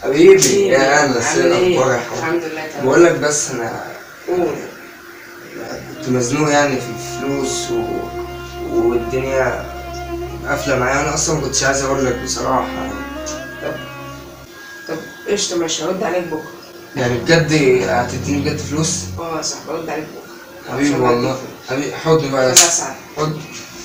حبيبي يا انس عامل ايه ايه؟ الاخبار يا حبيبي الحمد لله تمام بقول لك بس انا قول كنت مزنوق يعني في الفلوس و... والدنيا قافله معايا انا اصلا ما كنتش عايز اقول لك بصراحه يعني. طب قشطة ماشي هرد عليك بكرة يعني بجد هتديني بجد فلوس اه يا صاحبي هرد عليك بكرة حبيبي عشان والله أديك حبيبي حضن بقى يا فلوس. اسطى. أسعد حضن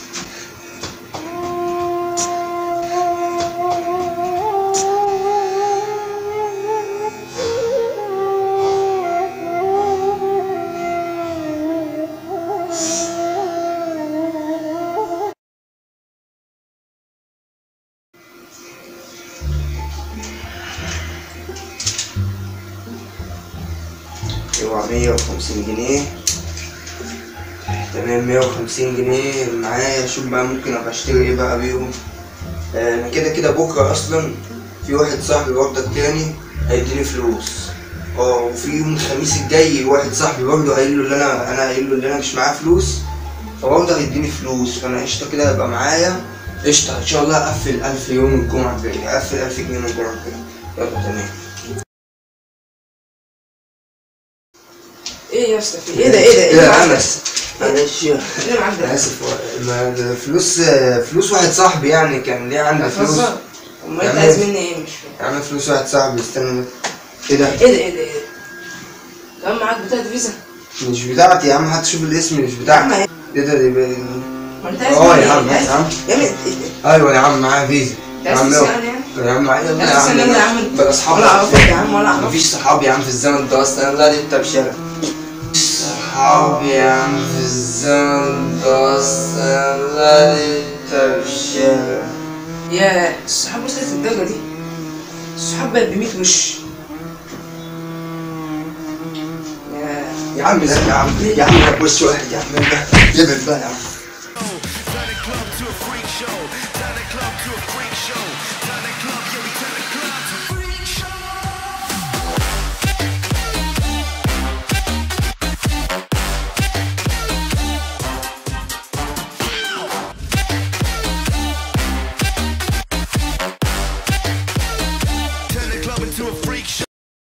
ايوه مية وخمسين جنيه تمام مية وخمسين جنيه معايا شوف بقى ممكن ابقى اشتري ايه بقى بيهم آه، انا كده كده بكرة اصلا في واحد صاحبي برضك تاني هيديني فلوس اه وفي يوم الخميس الجاي واحد صاحبي برضه قايل له اللي انا انا قايل له اللي انا مش معاه فلوس فبرضه هيديني فلوس فانا قشطة كده هيبقى معايا قشطة ان شاء الله اقفل الف يوم الجمعة الجاية اقفل الف جنيه من الجمعة الجاية يلا تمام ايه يا اسطى في ايه ده ايه ده ايه يا اللي معاك ده؟ انس معلش ايه اللي معاك انا ده؟ اسف ما ده فلوس فلوس واحد صاحبي يعني كان ليه عندي فلوس هتهزر؟ امال انت يا عايز عم. مني ايه مش فاهم عامل فلوس واحد صاحبي استنى ايه ده ايه ده ايه ده ايه ده؟ كمان معاك بطاقة فيزا؟ مش بتاعتي يا عم هتشوف الاسم مش يا عم بتاعتي ايه ده دي ب- ما انت عايز اه مني يا ايه؟ عم عايز- يا عم يا عم ايوه يا عم معايا فيزا انت عايز عم فلوس يلا. يعني يعني؟ يا عم معايا يلا عايز يا تستناني يا عم؟ عم بلا اصحاب ولا اعرفك يا عم ولا اعرفك مفيش صحاب يا عم في الزمن ده اصلا لا دي انت بشارع صحاب يا عم في الزمن ده اصلا لا دي انت بشارع يا الصحاب وصلت للدرجة دي الصحاب بقت بميت وش يا يا عم لا يا عم يا عم لا وش واحد يا عم ابعد بقى يا عم Turn the club to a freak show. Turn the club to a freak show. Turn the club, yeah, we turn the club to freak